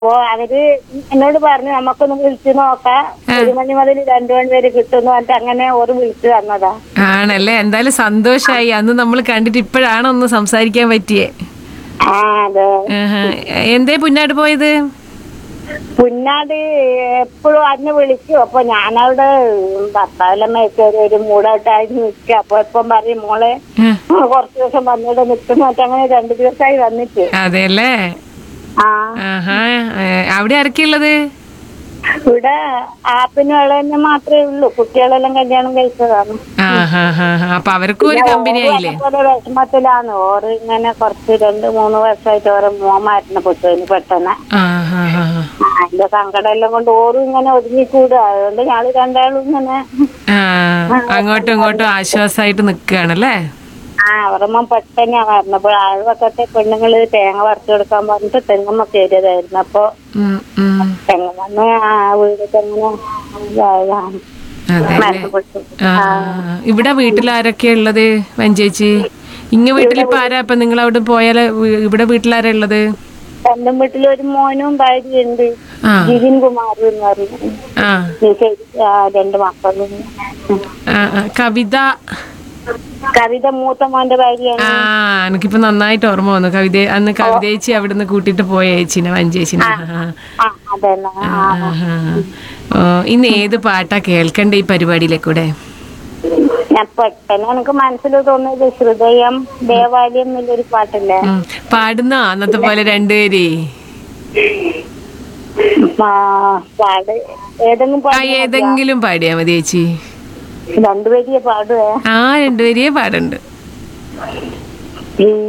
അപ്പോ അവര് എന്നോട് പറഞ്ഞു നമുക്കൊന്ന് വിളിച്ചു നോക്കാം ഒരു മണി മുതൽ രണ്ടു മണി വരെ കിട്ടുന്നു പറഞ്ഞിട്ട് അങ്ങനെ ഓര് വിളിച്ചു തന്നതാ ആണല്ലേ എന്തായാലും സന്തോഷായി അന്ന് നമ്മൾ കണ്ടിട്ട് ഇപ്പോഴാണ് ഒന്ന് സംസാരിക്കാൻ പറ്റിയേ ആ അതെ ആഹാ. എന്തേ പുന്നാട് പോയത് പുന്നാട് എപ്പോഴും അന്ന് വിളിച്ചു അപ്പൊ ഞാനവിടെ ഭർത്താവിലമ്മ കയറി ഒരു മൂടോട്ടായിട്ട് നിൽക്കുക അപ്പൊ ഇപ്പം പറയും മോളെ ആ, കുറച്ച് ദിവസം വന്നിട്ട് നിൽക്കുന്നു മറ്റേ അങ്ങനെ രണ്ടു ദിവസമായി വന്നിട്ട് അതെല്ലേ ആ ആഹാ ഏ, അവിടെ ആരൊക്കെയുള്ളത് ഇവിടെ ആപ്പിന് തന്നെ മാത്രമേ ഉള്ളൂ കുട്ടികളെല്ലാം കല്യാണം കഴിച്ചതാണ് ആഹാ ഹാ ഹാ. അപ്പൊ അവർക്കും ഒരു കമ്പനി ആയില്ലേ അതുപോലെ വിഷമത്തിലാണ് ഓറ് ഇങ്ങനെ കുറച്ച് രണ്ട് മൂന്ന് വർഷമായിട്ട് ഓരോ മോമായിരുന്നു പുത്തുവിന് പെട്ടെന്ന് ആഹാ ഹാ ഹാ. ആ, അതിന്റെ സങ്കടം എല്ലാം കൊണ്ട് ഓറും ഇങ്ങനെ ഒതുങ്ങിക്കൂടുക അതുകൊണ്ട് ഞങ്ങള് രണ്ടാളും ഇങ്ങനെ ആ അങ്ങോട്ടും ഇങ്ങോട്ടും ആശ്വാസമായിട്ട് നിക്കുകയാണല്ലേ ആ അവരമ്മ പെട്ടെന്നാ പറഞ്ഞപ്പോൾ അയൽവക്കത്തെ പെണ്ണുങ്ങള് തേങ്ങ വറുത്ത് കൊടുക്കാൻ പറഞ്ഞിട്ട് തെങ്ങമ്മ കയറിയതായിരുന്നു അപ്പൊ ഉം, ഉം. തെങ്ങമ്മ ആ വീട് തെങ്ങനെ ഇതായതാണ്. അതെ മരണപ്പെട്ടു. ആ ഇവിടെ വീട്ടിൽ ആരൊക്കെയാ ഉള്ളത് വഞ്ചേച്ചി ഇങ്ങ വീട്ടിലിപ്പോ ആരാ ഇപ്പൊ നിങ്ങൾ അവിടെ പോയാല് വീ- ഇവിടെ വീട്ടിലാരാ ഉള്ളത് സ്വന്തം വീട്ടിൽ ഒരു മോനും ഭാര്യയുണ്ട് ആ ജിതിൻ കുമാർ എന്ന് പറഞ്ഞു ആ നിഷേധ ആ, രണ്ട് മക്കളും ആ, ആ. കവിത കവിത മൂത്ത മോന്റെ ഭാര്യയാണ് ആ എനിക്കിപ്പോ നന്നായിട്ട് ഓർമ്മ വന്നു കവിത അന്ന് കവിതേച്ചി അവിടുന്ന് കൂട്ടിട്ട് പോയ ചേച്ചിനെ വഞ്ചേച്ചിനെ ആ, ആ അതന്നെ ആ, ആ, ആ. ഓ, ഇന്ന് ഏത് പാട്ടാ കേൾക്കണ്ടേ ഈ പരിപാടിയിലെ കൂടെ ഞാൻ പെട്ടെന്ന് എനിക്ക് മനസ്സിൽ തോന്നിയത് ഹൃദയം ദേവാലയം എന്നുള്ളൊരു പാട്ടില്ലേ ഉം. പാടുന്ന അന്നത്തെ പോലെ രണ്ടുപേരേ ആ, പാട് ഏതെങ്കിലും ആ പാട്ട് ഏതെങ്കിലും പാടിയാ മതി ചേച്ചി രണ്ടുപേരിയെ പാടുവേ ആ രണ്ടുപേരെയേ പാടുണ്ട് ഈ